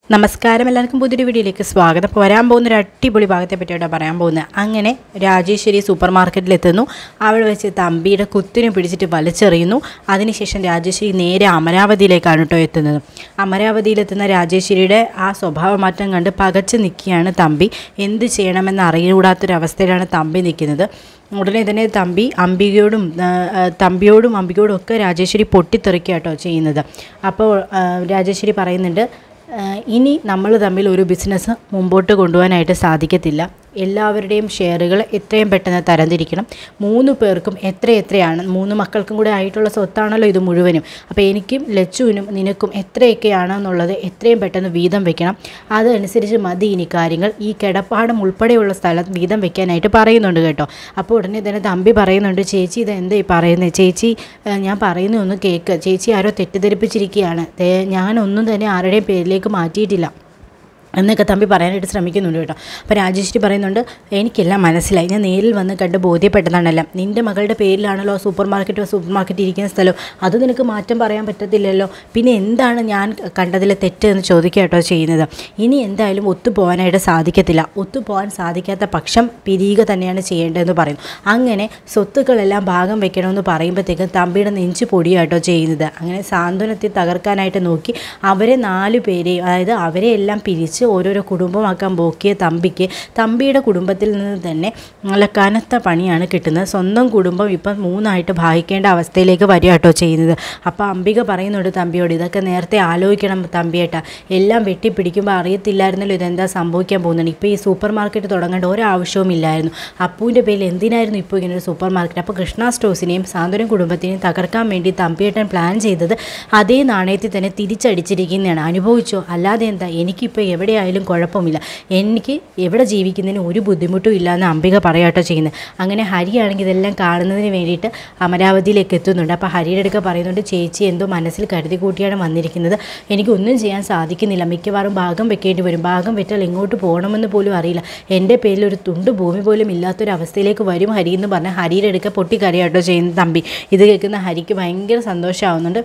നമസ്കാരം എല്ലാവർക്കും പുതിയൊരു വീഡിയോയിലേക്ക് സ്വാഗതം അപ്പോൾ വരാൻ പോകുന്ന ഒരു അടിപൊളി ഭാഗത്തെ പറ്റിയാണ് പറയാൻ പോകുന്നത് അങ്ങനെ രാജേശ്വരി സൂപ്പർ മാർക്കറ്റിൽ എത്തുന്നു അവിടെ വെച്ച് തമ്പിയുടെ കുത്തിനെ പിടിച്ചിട്ട് വലിച്ചെറിയുന്നു അതിനുശേഷം രാജേശ്വരി നേരെ അമരാവതിയിലേക്കാണ് കേട്ടോ എത്തുന്നത് അമരാവതിയിലെത്തുന്ന രാജേശ്വരിയുടെ ആ സ്വഭാവ മാറ്റം കണ്ട് പകച്ചു നിൽക്കുകയാണ് തമ്പി എന്ത് ചെയ്യണമെന്ന് അറിയൂടാത്തൊരവസ്ഥയിലാണ് തമ്പി നിൽക്കുന്നത് ഉടനെ തന്നെ തമ്പി അംബികയോടും ആ, ആ, തമ്പിയോടും അംബികയോടും ഒക്കെ രാജേശ്വരി പൊട്ടിത്തെറിക്കുക കേട്ടോ ചെയ്യുന്നത് അപ്പോൾ ആ, രാജേശ്വരി പറയുന്നുണ്ട് ആഹ് ഇനി നമ്മൾ തമ്മിൽ ഒരു ബിസിനസ് മുമ്പോട്ട് കൊണ്ടുപോകാനായിട്ട് സാധിക്കത്തില്ല എല്ലാവരുടെയും ഷെയറുകൾ എത്രയും പെട്ടെന്ന് തരംതിരിക്കണം മൂന്ന് പേർക്കും എത്ര എത്രയാണ് മൂന്ന് മക്കൾക്കും കൂടെ ആയിട്ടുള്ള സ്വത്താണല്ലോ ഇത് മുഴുവനും അപ്പോൾ എനിക്കും ലച്ചുവിനും നിനക്കും എത്രയൊക്കെയാണെന്നുള്ളത് എത്രയും പെട്ടെന്ന് വീതം വെക്കണം അതനുസരിച്ച് മതി ഇനി കാര്യങ്ങൾ ഈ കിടപ്പാടം ഉൾപ്പെടെയുള്ള സ്ഥലം വീതം വെക്കാനായിട്ട് പറയുന്നുണ്ട് കേട്ടോ അപ്പോൾ ഉടനെ തന്നെ തമ്പി പറയുന്നുണ്ട് ചേച്ചി ഇത് എന്താ ഈ പറയുന്നത് ചേച്ചി ഏഹ് ഞാൻ പറയുന്ന ഒന്ന് കേൾക്ക് ചേച്ചി ആരോ തെറ്റിദ്ധരിപ്പിച്ചിരിക്കുകയാണ് ദേ, ഞാനൊന്നും തന്നെ ആരുടെയും പേരിലേക്ക് മാറ്റിയിട്ടില്ല എന്നൊക്കെ തമ്പി പറയാനായിട്ട് ശ്രമിക്കുന്നുണ്ട് കേട്ടോ അപ്പോൾ രാജേശ്വരി പറയുന്നുണ്ട് എനിക്കെല്ലാം മനസ്സിലായി ഞാൻ നേരിൽ വന്ന് കണ്ട് ബോധ്യപ്പെട്ടതാണെല്ലാം നിൻ്റെ മകളുടെ പേരിലാണല്ലോ സൂപ്പർ മാർക്കറ്റ് സൂപ്പർ മാർക്കറ്റ് ഇരിക്കുന്ന സ്ഥലം അത് നിനക്ക് മാറ്റം പറയാൻ പറ്റത്തില്ലല്ലോ പിന്നെ എന്താണ് ഞാൻ കണ്ടതിൽ തെറ്റ് എന്ന് ചോദിക്കുക കേട്ടോ ചെയ്യുന്നത് ഇനി എന്തായാലും ഒത്തുപോകാനായിട്ട് സാധിക്കത്തില്ല ഒത്തുപോകാൻ സാധിക്കാത്ത പക്ഷം പിരിയുക തന്നെയാണ് ചെയ്യേണ്ടതെന്ന് പറയുന്നു അങ്ങനെ സ്വത്തുക്കളെല്ലാം ഭാഗം വെക്കണമെന്ന് പറയുമ്പോഴത്തേക്കും തമ്പിയുടെ നെഞ്ച് പൊടിയാട്ടോ ചെയ്യുന്നത് അങ്ങനെ സാന്ത്വനത്തെ തകർക്കാനായിട്ട് നോക്കി അവരെ നാല് പേരെയും അതായത് അവരെ എല്ലാം പിരിച്ച് ഓരോരോ കുടുംബമാക്കാൻ പോക്കിയ തമ്പിക്ക് തമ്പിയുടെ കുടുംബത്തിൽ നിന്ന് തന്നെ നല്ല കനത്ത പണിയാണ് കിട്ടുന്നത് സ്വന്തം കുടുംബം ഇപ്പം മൂന്നായിട്ട് ഭാഗിക്കേണ്ട അവസ്ഥയിലേക്ക് വരിക കേട്ടോ ചെയ്യുന്നത് അപ്പോൾ അംബിക പറയുന്നുണ്ട് തമ്പിയോട് ഇതൊക്കെ നേരത്തെ ആലോചിക്കണം തമ്പിയേട്ട എല്ലാം വെട്ടിപ്പിടിക്കുമ്പോൾ അറിയത്തില്ലായിരുന്നല്ലോ ഇതെന്താ സംഭവിക്കാൻ പോകുന്നത് ഇപ്പോൾ ഈ സൂപ്പർ മാർക്കറ്റ് തുടങ്ങേണ്ട ഒരാവശ്യവും ഇല്ലായിരുന്നു അപ്പൂൻ്റെ പേരിൽ എന്തിനായിരുന്നു ഇപ്പോൾ ഇങ്ങനെ ഒരു സൂപ്പർ മാർക്കറ്റ് അപ്പോൾ കൃഷ്ണ സ്റ്റോഴ്സിനെയും സാന്ത്വനം കുടുംബത്തിനെയും തകർക്കാൻ വേണ്ടി തമ്പിയേട്ടൻ പ്ലാൻ ചെയ്തത് അതേ നാണയത്തിൽ തന്നെ തിരിച്ചടിച്ചിരിക്കുന്നതാണ് അനുഭവിച്ചോ അല്ലാതെ എന്താ എനിക്കിപ്പോൾ എവിടെയായാലും കുഴപ്പമില്ല എനിക്ക് എവിടെ ജീവിക്കുന്നതിന് ഒരു ബുദ്ധിമുട്ടും ഇല്ല എന്ന് അംബിക പറയാട്ടോ ചെയ്യുന്നത് അങ്ങനെ ഹരിയാണെങ്കിൽ ഇതെല്ലാം കാണുന്നതിന് വേണ്ടിയിട്ട് അമരാവതിയിലേക്ക് എത്തുന്നുണ്ട് അപ്പോൾ ഹരിയുടെ അടുക്ക പറയുന്നുണ്ട് ചേച്ചി എന്തോ മനസ്സിൽ കരുതി കൂട്ടിയാണ് വന്നിരിക്കുന്നത് എനിക്കൊന്നും ചെയ്യാൻ സാധിക്കുന്നില്ല മിക്കവാറും ഭാഗം വെക്കേണ്ടി വരും ഭാഗം വെച്ചാൽ എങ്ങോട്ട് പോകണമെന്ന് പോലും അറിയില്ല എൻ്റെ പേരിൽ ഒരു തുണ്ട് ഭൂമി പോലും ഇല്ലാത്തൊരവസ്ഥയിലേക്ക് വരും ഹരി എന്ന് പറഞ്ഞാൽ ഹരിയുടെ അടുക്ക പൊട്ടിക്കരയാട്ടോ ചെയ്യുന്ന തമ്പി ഇത് കേൾക്കുന്ന ഹരിക്ക് ഭയങ്കര സന്തോഷമാവുന്നുണ്ട്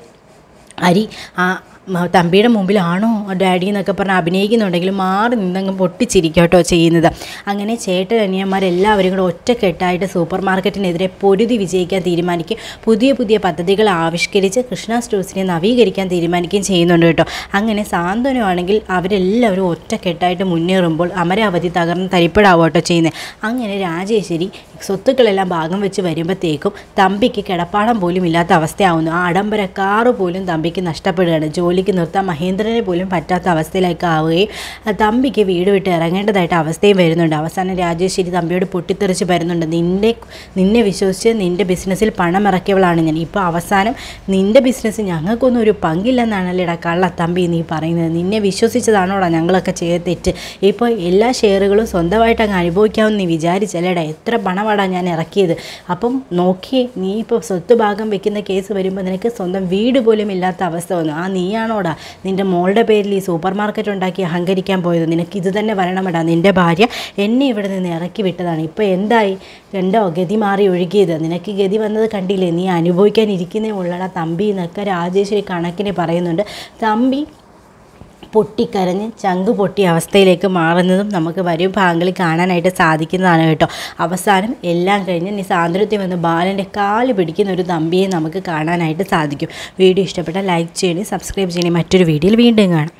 ഹരി ആ മ- തമ്പിയുടെ മുമ്പിലാണോ ഡാഡി എന്നൊക്കെ പറഞ്ഞ് അഭിനയിക്കുന്നുണ്ടെങ്കിലും മാറി നിന്നങ്ങ് പൊട്ടിച്ചിരിക്കുക കേട്ടോ ചെയ്യുന്നത് അങ്ങനെ ചേട്ടൻ അനിയന്മാരെല്ലാവരും കൂടെ ഒറ്റക്കെട്ടായിട്ട് സൂപ്പർ മാർക്കറ്റിനെതിരെ പൊരുതി വിജയിക്കാൻ തീരുമാനിക്കും പുതിയ പുതിയ പദ്ധതികൾ ആവിഷ്കരിച്ച് കൃഷ്ണ സ്റ്റോഴ്സിനെ നവീകരിക്കാൻ തീരുമാനിക്കുകയും ചെയ്യുന്നുണ്ട് കേട്ടോ അങ്ങനെ സാന്ത്വനമാണെങ്കിൽ അവരെല്ലാവരും ഒറ്റക്കെട്ടായിട്ട് മുന്നേറുമ്പോൾ അമരാവതി തകർന്ന് തരിപ്പടാവും കേട്ടോ ചെയ്യുന്നത് അങ്ങനെ രാജേശ്വരി സ്വത്തുക്കളെല്ലാം ഭാഗം വെച്ച് വരുമ്പോഴത്തേക്കും തമ്പിക്ക് കിടപ്പാടം പോലും ഇല്ലാത്ത അവസ്ഥയാവുന്നു ആ ആഡംബര കാറ് പോലും തമ്പിക്ക് നഷ്ടപ്പെടുകയാണ് ജോലിക്ക് നിർത്താൻ മഹേന്ദ്രനെ പോലും പറ്റാത്ത അവസ്ഥയിലേക്ക് ആവുകയും ആ തമ്പിക്ക് വീട് വിട്ട് ഇറങ്ങേണ്ടതായിട്ട് അവസ്ഥയും വരുന്നുണ്ട് അവസാനം രാജേശ്വരി തമ്പിയോട് പൊട്ടിത്തെറിച്ച് വരുന്നുണ്ട് നിന്നെ നിന്നെ വിശ്വസിച്ച് നിൻ്റെ ബിസിനസ്സിൽ പണം ഇറക്കിയവളാണ് ഞാൻ ഇപ്പോൾ അവസാനം നിൻ്റെ ബിസിനസ് ഞങ്ങൾക്കൊന്നും ഒരു പങ്കില്ലെന്നാണല്ലേടാ കള്ള തമ്പി നീ പറയുന്നത് നിന്നെ വിശ്വസിച്ചതാണോടാ ഞങ്ങളൊക്കെ ചെയ്ത തെറ്റ് ഇപ്പോൾ എല്ലാ ഷെയറുകളും സ്വന്തമായിട്ട് അങ്ങ് അനുഭവിക്കാമെന്ന് നീ വിചാരിച്ചല്ലേടാ എത്ര പണമാടാ ഞാൻ ഇറക്കിയത് അപ്പം നോക്കിയേ നീ ഇപ്പോൾ സ്വത്ത് ഭാഗം വെക്കുന്ന കേസ് വരുമ്പോൾ നിനക്ക് സ്വന്തം വീട് പോലും ഇല്ലാത്ത അവസ്ഥ വന്നു ആ നീയാണോടാ നിൻ്റെ മോളുടെ പേരിൽ ഈ സൂപ്പർ മാർക്കറ്റ് ഉണ്ടാക്കി അഹങ്കരിക്കാൻ പോയത് നിനക്ക് ഇത് തന്നെ വരണമെടാ നിൻ്റെ ഭാര്യ എന്നെ ഇവിടെ നിന്ന് ഇറക്കി വിട്ടതാണ് ഇപ്പോൾ എന്തായി രണ്ടോ ഗതി മാറി ഒഴുകിയത് നിനക്ക് ഗതി വന്നത് കണ്ടില്ലേ നീ അനുഭവിക്കാനിരിക്കുന്നേ ഉള്ളടാ തമ്പി എന്നൊക്കെ രാജേശ്വരി കണക്കിന് പറയുന്നുണ്ട് തമ്പി പൊട്ടിക്കരഞ്ഞ് ചങ്ക് പൊട്ടിയ അവസ്ഥയിലേക്ക് മാറുന്നതും നമുക്ക് വരും ഭാഗങ്ങളിൽ കാണാനായിട്ട് സാധിക്കുന്നതാണ് കേട്ടോ അവസാനം എല്ലാം കഴിഞ്ഞ് നീ സാന്ദ്രത്തിൽ വന്ന് ബാലൻ്റെ കാല് പിടിക്കുന്ന ഒരു തമ്പിയെ നമുക്ക് കാണാനായിട്ട് സാധിക്കും വീഡിയോ ഇഷ്ടപ്പെട്ടാൽ ലൈക്ക് ചെയ്യണേ സബ്സ്ക്രൈബ് ചെയ്യണേ മറ്റൊരു വീഡിയോയിൽ വീണ്ടും കാണാം